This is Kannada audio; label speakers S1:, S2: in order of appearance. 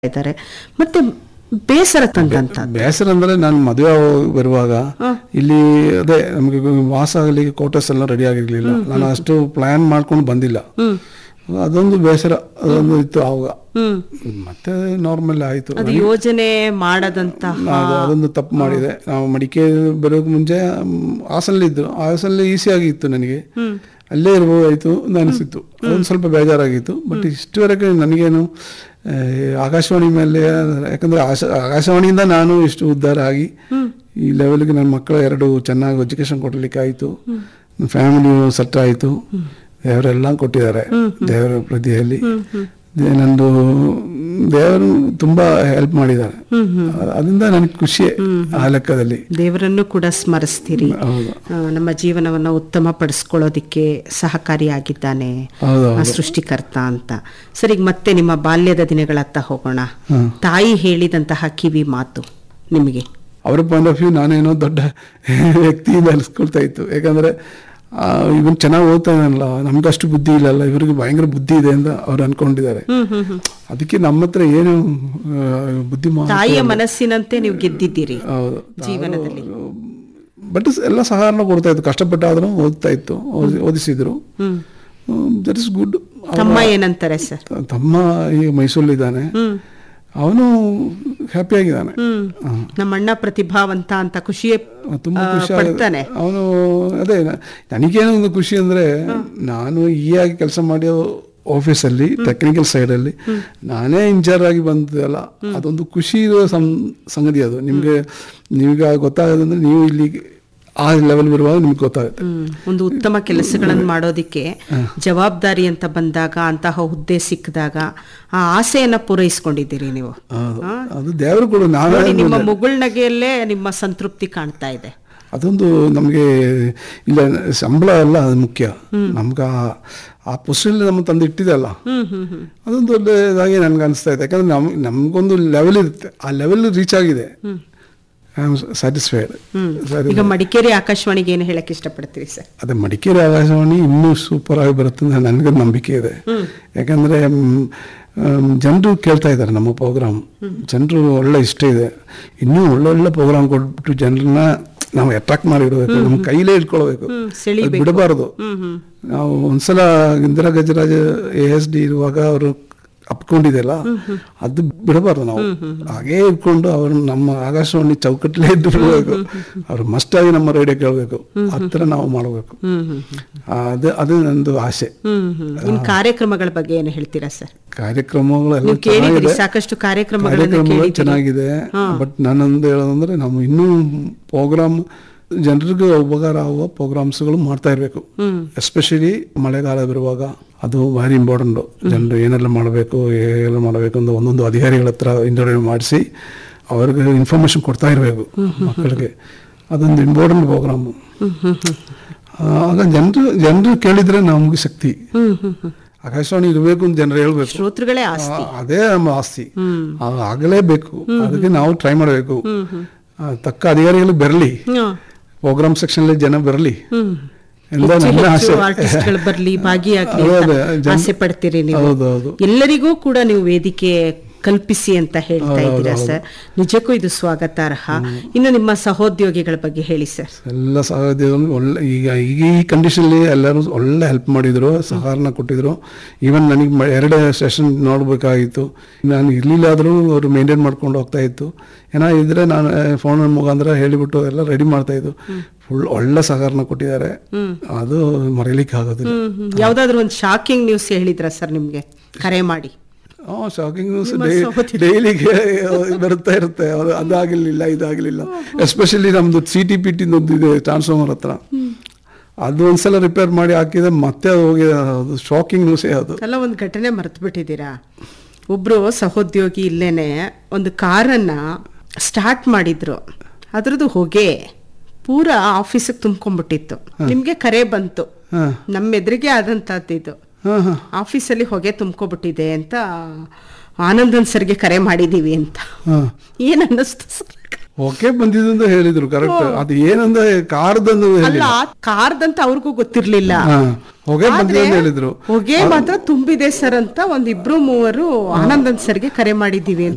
S1: ಇದ್ದಾರೆ ಮತ್ತೆ ಬೇಸರ ತಂದಂತ
S2: ಬೇಸರ ಅಂದ್ರೆ ನಾನು ಮದುವೆ ಬರುವಾಗ ಇಲ್ಲಿ ಅದೇ ನಮಗೆ ವಾಸ ಆಗಲಿ ಕೋಟರ್ಸ್ ಎಲ್ಲ ರೆಡಿ ಆಗಿರ್ಲಿಲ್ಲ ನಾನು ಅಷ್ಟು ಪ್ಲಾನ್ ಮಾಡ್ಕೊಂಡು ಬಂದಿಲ್ಲ ಅದೊಂದು ಬೇಸರ ಅದೊಂದು ಇತ್ತು ಆವಾಗ
S1: ಹ್ಮ್
S2: ಮತ್ತೆ ನಾರ್ಮಲ್ ಆಯ್ತು
S1: ಅದು ಯೋಜನೆ ಮಾಡದಂತ
S2: ಅದು ಅದೊಂದು ತಪ್ಪು ಮಾಡಿದೆ ನಾವು ಮಡಿಕೆ ಬರೋಕೆ ಮುಂಚೆ ಹಾಸನಲ್ಲಿದ್ದು ಹಾಸನಲ್ಲಿ ಈಸಿ ಆಗಿತ್ತು ನನಗೆ ಅಲ್ಲೇ ಇರ್ಬೋದಾಯ್ತು ಅಂತ ಅನಿಸಿತ್ತು ಅದೊಂದು ಸ್ವಲ್ಪ ಬೇಜಾರಾಗಿತ್ತು ಬಟ್ ಇಷ್ಟುವರೆಗೆ ನನಗೇನು ಆ, ಆಕಾಶವಾಣಿ ಮೇಲೆ ಯಾಕಂದ್ರೆ ಆಶ ಆಕಾಶವಾಣಿಯಿಂದ ನಾನು ಇಷ್ಟು ಉದ್ಧಾರ ಆಗಿ ಈ ಲೆವೆಲ್ಗೆ ನನ್ನ ಮಕ್ಕಳು ಎರಡು ಚೆನ್ನಾಗಿ ಎಜುಕೇಶನ್ ಕೊಡ್ಲಿಕ್ಕೆ ಆಯಿತು ಫ್ಯಾಮಿಲಿ ಸೆಟ್ ಆಯಿತು ದೇವರೆಲ್ಲ ಕೊಟ್ಟಿದ್ದಾರೆ ದೇವರ ಪ್ರತಿಯಲ್ಲಿ ದೇ- ನಂದು ದೇವರು ತುಂಬಾ ಹೆಲ್ಪ್ ಮಾಡಿದ್ದಾರೆ ಅದರಿಂದ ನನಗೆ ಖುಷಿ ಆ ಲೆಕ್ಕದಲ್ಲಿ
S1: ದೇವರನ್ನು ಕೂಡ ಸ್ಮರಿಸ್ತೀರಿ
S2: ಹೌದು
S1: ಆ, ನಮ್ಮ ಜೀವನವನ್ನ ಉತ್ತಮ ಪಡಿಸ್ಕೊಳ್ಳೋದಿಕ್ಕೆ ಸಹಕಾರಿಯಾಗಿದ್ದಾನೆ
S2: ಹೌದು
S1: ಆ ಸೃಷ್ಟಿಕರ್ತ ಅಂತ ಸರಿ ಈಗ ಮತ್ತೆ ನಿಮ್ಮ ಬಾಲ್ಯದ ದಿನಗಳತ್ತ ಹೋಗೋಣ
S2: ಹ್ಮ್.
S1: ತಾಯಿ ಹೇಳಿದಂತಹ ಕಿವಿ ಮಾತು ನಿಮಗೆ
S2: ಅವರ ಪಾಯಿಂಟ್ ಆಫ್ ವ್ಯೂ ನಾನೇನೋ ದೊಡ್ಡ ವ್ಯಕ್ತಿಯಿಂದ ಅನಿಸ್ಕೊಳ್ತಾ ಇತ್ತು ಯಾಕಂದ್ರೆ ಇವನ್ ಚೆನ್ನಾಗಿ ಓದ್ತಾ ಇದ್ದಾನಲ್ಲ ನಮ್ಗೆ ಅಷ್ಟು ಬುದ್ಧಿ ಇಲ್ಲಲ್ಲ ಇವರಿಗೆ ಭಯಂಕರ ಬುದ್ಧಿ ಇದೆ ಅಂತ ಅವ್ರು ಅನ್ಕೊಂಡಿದ್ದಾರೆ
S1: ಹ್ಮ್ ಹ್ಮ್ ಹ್ಮ್
S2: ಅದಕ್ಕೆ ನಮ್ಮ ಹತ್ರ ಏನು ಆ, ಬುದ್ಧಿ ಮಾ-
S1: ತಾಯಿಯ ಮನಸ್ಸಿನಂತೆ ನೀವು ಗೆದ್ದಿದ್ದೀರಿ
S2: ಹೌದು
S1: ಜೀವನದಲ್ಲಿ
S2: ಬಟ್ ಎಲ್ಲ ಸಹಕಾರ ಕೊಡ್ತಾ ಇತ್ತು ಕಷ್ಟಪಟ್ಟಾದ್ರೂ ಓದ್ತಾ ಇತ್ತು ಓದಿ- ಓದಿಸಿದ್ರು
S1: ಹ್ಮ್
S2: ದಟ್ ಇಸ್ ಗುಡ್
S1: ತಮ್ಮ ಏನಂತಾರೆ ಸರ್
S2: ತಮ್ಮ ಈಗ ಮೈಸೂರಲ್ಲಿದ್ದಾನೆ
S1: ಹ್ಮ್
S2: ಅವನು ಹ್ಯಾಪಿಯಾಗಿದ್ದಾನೆ
S1: ಹ್ಮ್ ನಮ್ಮ ಅಣ್ಣ ಪ್ರತಿಭಾವಂತ ಅಂತ ಖುಷಿಯೇ
S2: ತುಂಬಾ
S1: ಆ,
S2: ಖುಷಿ
S1: ಪಡ್ತಾನೆ
S2: ಅವನು ಅದೇ ನ- ನನಗೇನೋ ಒಂದು ಖುಷಿ ಅಂದ್ರೆ ನಾನು ಈ ಆಗಿ ಕೆಲಸ ಮಾಡಿರೋ ಆಫೀಸಲ್ಲಿ ಟೆಕ್ನಿಕಲ್ ಸೈಡಲ್ಲಿ ನಾನೇ ಇನ್ಚಾರ್ಜ್ ಆಗಿ ಬಂದಲ್ಲ ಅದೊಂದು ಖುಷಿ ಇರೋ ಸಂ- ಸಂಗತಿ ಅದು ನಿಮ್ಗೆ ನಿಮ್ಗೆ ಗೊತ್ತಾಗೋದಂದ್ರೆ ನೀವು ಇಲ್ಲಿ ಆ ಲೆವೆಲ್ ಬರುವಾಗ ನಿಮ್ಗೆ ಗೊತ್ತಾಗುತ್ತೆ
S1: ಹ್ಮ್. ಒಂದು ಉತ್ತಮ ಕೆಲಸಗಳನ್ನು ಮಾಡೋದಿಕ್ಕೆ ಜವಾಬ್ದಾರಿ ಅಂತ ಬಂದಾಗ ಅಂತಹ ಹುದ್ದೆ ಸಿಕ್ಕಿದಾಗ ಆ ಆಸೆಯನ್ನ ಪೂರೈಸ್ಕೊಂಡಿದ್ದೀರಿ ನೀವು
S2: ಹೌದು. ಅದು ದೇವರು ಕೂಡ ನಾವೇ
S1: ನೋಡಿ ನಿಮ್ಮ ಮುಗುಳ್ನಗೆಯಲ್ಲೇ ನಿಮ್ಮ ಸಂತೃಪ್ತಿ ಕಾಣ್ತಾ ಇದೆ
S2: ಅದೊಂದು ನಮಗೆ ಇಲ್ಲ ಸಂಬಳ ಅಲ್ಲ ಅದು ಮುಖ್ಯ ನಮ್ಗೆ ಆ- ಆ ಪೊಸಿಷನ್ ನಮ್ಮ ತಂದು ಇಟ್ಟಿದೆಲ್ಲ
S1: ಹ್ಮ್ ಹ್ಮ್ ಹ್ಮ್
S2: ಅದೊಂದು ಒಳ್ಳೆಯದಾಗಿ ನನ್ಗೆ ಅನಿಸ್ತಾ ಇದೆ ಯಾಕಂದ್ರೆ ನಮ್ ನಮ್ಗೊಂದು ಲೆವೆಲ್ ಇರುತ್ತೆ ಆ ಲೆವೆಲ್ ರೀಚ್ ಆಗಿದೆ ಐ ಆಮ್ ಸ್ಯಾಟಿಸ್ಫೈಡ್
S1: ಈಗ ಮಡಿಕೇರಿ ಆಕಾಶವಾಣಿಗೆ ಏನು ಹೇಳಕ್ ಇಷ್ಟಪಡ್ತೀರಿ ಸರ್
S2: ಅದೇ ಮಡಿಕೇರಿ ಆಕಾಶವಾಣಿ ಇನ್ನೂ ಸೂಪರ್ ಆಗಿ ಬರುತ್ತೆ ಅಂತ ನನಗೆ ನಂಬಿಕೆ ಇದೆ ಯಾಕಂದ್ರೆ ಜನರು ಕೇಳ್ತಾ ಇದ್ದಾರೆ ನಮ್ಮ ಪ್ರೋಗ್ರಾಮ್ ಜನರು ಒಳ್ಳೆ ಇಷ್ಟ ಇದೆ ಇನ್ನೂ ಒಳ್ಳೊಳ್ಳೆ ಪ್ರೋಗ್ರಾಮ್ ಕೊಟ್ಬಿಟ್ಟು ಜನರನ್ನ ನಾವು ಅಟ್ರಾಕ್ಟ್ ಮಾಡಿರ್ಬೇಕು ನಮ್ಮ ಕೈಲೇ ಇಟ್ಕೊಳ್ಬೇಕು
S1: ಹ್ಮ್, ಸೆಳಿಬೇಕು.
S2: ಅದ್ ಬಿಡಬಾರದು
S1: ಹ್ಮ್ ಹ್ಮ್
S2: ನಾವು ಒಂದ್ಸಲ Indira Gajaraja A S D ಇರುವಾಗ ಅವರು ಅಪ್ಕೊಂಡಿದೆಲ್ಲ ಅದು ಬಿಡಬಾರ್ದು ನಾವು ಹಾಗೇ ಇಟ್ಕೊಂಡು ಅವರು ನಮ್ಮ ಆಕಾಶವಾಣಿ ಚೌಕಟ್ಟಲ್ಲೇ ಇಟ್ಬಿಡ್ಬೇಕು ಅವ್ರು ಮಸ್ಟ್ ಆಗಿ ನಮ್ಮ ರೇಡಿಯೋ ಕೇಳಬೇಕು ಹತ್ರ ನಾವು ಮಾಡಬೇಕು
S1: ಹ್ಮ್ ಹ್ಮ್ ಹ್ಮ್
S2: ಅದು ಅದು ನಂದು ಆಸೆ
S1: ಹ್ಮ್ ಹ್ಮ್ ಇನ್ ಕಾರ್ಯಕ್ರಮಗಳ ಬಗ್ಗೆ ಏನು ಹೇಳ್ತೀರಾ ಸರ್
S2: ಕಾರ್ಯಕ್ರಮಗಳೆಲ್ಲ
S1: ನೀವು ಕೇಳಿದಿರಿ
S2: ಚೆನ್ನಾಗಿದೆ
S1: ಸಾಕಷ್ಟು ಕಾರ್ಯಕ್ರಮಗಳನ್ನು
S2: ಕಾರ್ಯಕ್ರಮಗಳು
S1: ಕೇಳಿದ್ದೀರಿ
S2: ಚೆನ್ನಾಗಿದೆ ಬಟ್ ನಾನೊಂದು ಹೇಳೋದಂದ್ರೆ ನಾವು ಇನ್ನೂ ಪ್ರೋಗ್ರಾಮ್ ಜನರಿಗೆ ಉಪಕಾರ ಆಗುವ ಪ್ರೋಗ್ರಾಮ್ಸ್ಗಳು ಮಾಡ್ತಾ ಇರಬೇಕು ಎಸ್ಪೆಷಲಿ ಮಳೆಗಾಲ ಬರುವಾಗ ಅದು ಭಾರಿ ಇಂಪಾರ್ಟೆಂಟ್ ಜನರು ಏನೆಲ್ಲ ಮಾಡಬೇಕು ಏನೆಲ್ಲ ಮಾಡಬೇಕು ಅಂತ ಒಂದೊಂದು ಅಧಿಕಾರಿಗಳ ಹತ್ರ ಇಂಟರ್ವ್ಯೂ ಮಾಡಿಸಿ ಅವ್ರಿಗೆ ಇನ್ಫಾರ್ಮೇಶನ್ ಕೊಡ್ತಾ ಇರಬೇಕು ಮಕ್ಕಳಿಗೆ ಅದೊಂದು ಇಂಪಾರ್ಟೆಂಟ್ ಪ್ರೋಗ್ರಾಮು ಆಗ ಜನರು ಜನರು ಕೇಳಿದ್ರೆ ನಮ್ಗೆ ಶಕ್ತಿ
S1: ಹ್ಮ್ ಹ್ಮ್ ಹ್ಮ್
S2: ಆಕಾಶವಾಣಿ ಇರಬೇಕು ಅಂತ ಜನರು ಹೇಳ್ಬೇಕು
S1: ಶ್ರೋತೃಗಳೇ ಆಸ್ತಿ
S2: ಆ, ಅದೇ ನಮ್ಮ ಆಸ್ತಿ ಆ, ಆಗಲೇಬೇಕು ಅದಕ್ಕೆ ನಾವು ಟ್ರೈ ಮಾಡಬೇಕು ತಕ್ಕ ಅಧಿಕಾರಿಗಳು ಬರಲಿ
S1: ಹ್ಮ್.
S2: ಪ್ರೋಗ್ರಾಮ್ ಸೆಕ್ಷನ್ ಜನ ಬರಲಿ
S1: ಹ್ಮ್
S2: ಎಲ್ಲ
S1: ಹೆಚ್ಚು
S2: ನನ್ನ
S1: ಹೆಚ್ಚು
S2: ಆಸೆ
S1: ಆರ್ಟಿಸ್ಟ್ಗಳು ಬರ್ಲಿ ಭಾಗಿಯಾಗ್ಲಿ
S2: ಅದೇ,
S1: ಅಂತ
S2: ಅದೇ, ಜನ-
S1: ಆಸೆ ಪಡ್ತೀರಿ ನೀವು
S2: ಹೌದು, ಹೌದು.
S1: ಎಲ್ಲರಿಗೂ ಕೂಡ ನೀವು ವೇದಿಕೆ ಕಲ್ಪಿಸಿ ಅಂತ ಹೇಳ್ತಾ ಇದ್ದೀರಾ ಸರ್ ನಿಜಕ್ಕೂ ಇದು ಸ್ವಾಗತಾರ್ಹ ಇನ್ನು ನಿಮ್ಮ ಸಹೋದ್ಯೋಗಿಗಳ ಬಗ್ಗೆ ಹೇಳಿ ಸರ್
S2: ಎಲ್ಲ ಸಹೋದ್ಯೋಗಿಗಳು ಒಳ್ಳೆ ಈಗ ಈಗ ಈ ಕಂಡೀಷನ್ಲಿ ಎಲ್ಲರೂ ಒಳ್ಳೆ ಹೆಲ್ಪ್ ಮಾಡಿದ್ರು ಸಹಕಾರ ಕೊಟ್ಟಿದ್ರು ಈವನ್ ನನಗೆ ಮ- ಎರಡು ಸೆಷನ್ ನೋಡಬೇಕಾಗಿತ್ತು ನಾನು ಇರಲಿಲ್ಲ ಆದರೂ ಅವರು ಮೇಂಟೈನ್ ಮಾಡ್ಕೊಂಡು ಹೋಗ್ತಾ ಇತ್ತು ಏನೋ ಇದ್ರೆ ನಾನು ಫೋನ್ ಮುಖಾಂತರ ಹೇಳಿಬಿಟ್ಟು ಎಲ್ಲ ರೆಡಿ ಮಾಡ್ತಾ ಇದ್ದು ಫುಲ್ ಒಳ್ಳೆ ಸಹಕಾರ ಕೊಟ್ಟಿದ್ದಾರೆ ಅದು ಮರೀಲಿಕ್ಕೆ ಆಗೋದಿಲ್ಲ
S1: ಹ್ಮ್ ಹ್ಮ್. ಯಾವ್ದಾದ್ರು ಒಂದು ಶಾಕಿಂಗ್ ನ್ಯೂಸ್ ಹೇಳಿದ್ರ ಸರ್ ನಿಮ್ಗೆ ಕರೆ ಮಾಡಿ
S2: ಶಾಕಿಂಗ್ ನ್ಯೂಸ್
S1: ನಿಮ್ಮ ಸಹೋದರಿ.
S2: ಡೈಲಿಗೆ ಬರ್ತಾ ಇರುತ್ತೆ ಅದು ಅದಾಗಲಿಲ್ಲ ಇದಾಗಲಿಲ್ಲ ಎಸ್ಪೆಷಲಿ ನಮ್ದು ಸಿ ಟಿ ಪಿ ಒಂದು ಇದೆ ಟ್ರಾನ್ಸ್ಫಾರ್ಮರ್ ಹತ್ರ ಅದು ಒಂದ್ಸಲ ರಿಪೇರ್ ಮಾಡಿ ಹಾಕಿದ್ರೆ ಮತ್ತೆ ಅದು ಹೋಗಿದೆ ಅದು ಶಾಕಿಂಗ್ ನ್ಯೂಸೇ ಅದು
S1: ಅಲ್ಲ ಒಂದು ಘಟನೆ ಮರ್ತು ಬಿಟ್ಟಿದ್ದೀರಾ ಒಬ್ರು ಸಹೋದ್ಯೋಗಿ ಇಲ್ಲೇನೆ ಒಂದು ಕಾರನ್ನ ಸ್ಟಾರ್ಟ್ ಮಾಡಿದ್ರು ಅದ್ರದ್ದು ಹೊಗೆ ಪೂರ ಆಫೀಸಿಗೆ ತುಂಬ್ಕೊಂಡ್ಬಿಟ್ಟಿತ್ತು ನಿಮ್ಗೆ ಕರೆ ಬಂತು
S2: ಹಾ
S1: ನಮ್ಮ ಎದುರಿಗೆ ಆದಂತದ್ದು ಇದು
S2: ಹಾ ಹಾ
S1: ಆಫೀಸಲ್ಲಿ ಹೊಗೆ ತುಂಬ್ಕೊಬಿಟ್ಟಿದೆ ಅಂತ ಆನಂದನ್ ಸರ್ಗೆ ಕರೆ ಮಾಡಿದೀವಿ ಅಂತ
S2: ಹಾ
S1: ಏನ್ ಅನ್ನಿಸ್ತು ಸರ್
S2: ಓಕೆ ಬಂದಿದ್ದು ಅಂತ ಹೇಳಿದ್ರು ಕರೆಕ್ಟ್ ಅದು ಏನಂದ್ರೆ ಕಾರ್ದಂದು
S1: ಅಲ್ಲ
S2: ಹೇಳಿಲ್ಲ
S1: ಕಾರ್ದಂತ ಅವ್ರಿಗೂ ಗೊತ್ತಿರ್ಲಿಲ್ಲ
S2: ಹಾ ಹೊಗೆ ಬಂದಿದೆ ಅಂತ
S1: ಆದ್ರೆ
S2: ಹೇಳಿದ್ರು
S1: ಹೊಗೆ ಮಾತ್ರ ತುಂಬಿದೆ ಸರ್ ಅಂತ ಒಂದ್ ಇಬ್ರು ಮೂವರು ಆನಂದನ್ ಸರ್ಗೆ ಕರೆ ಮಾಡಿದೀವಿ ಅಂತ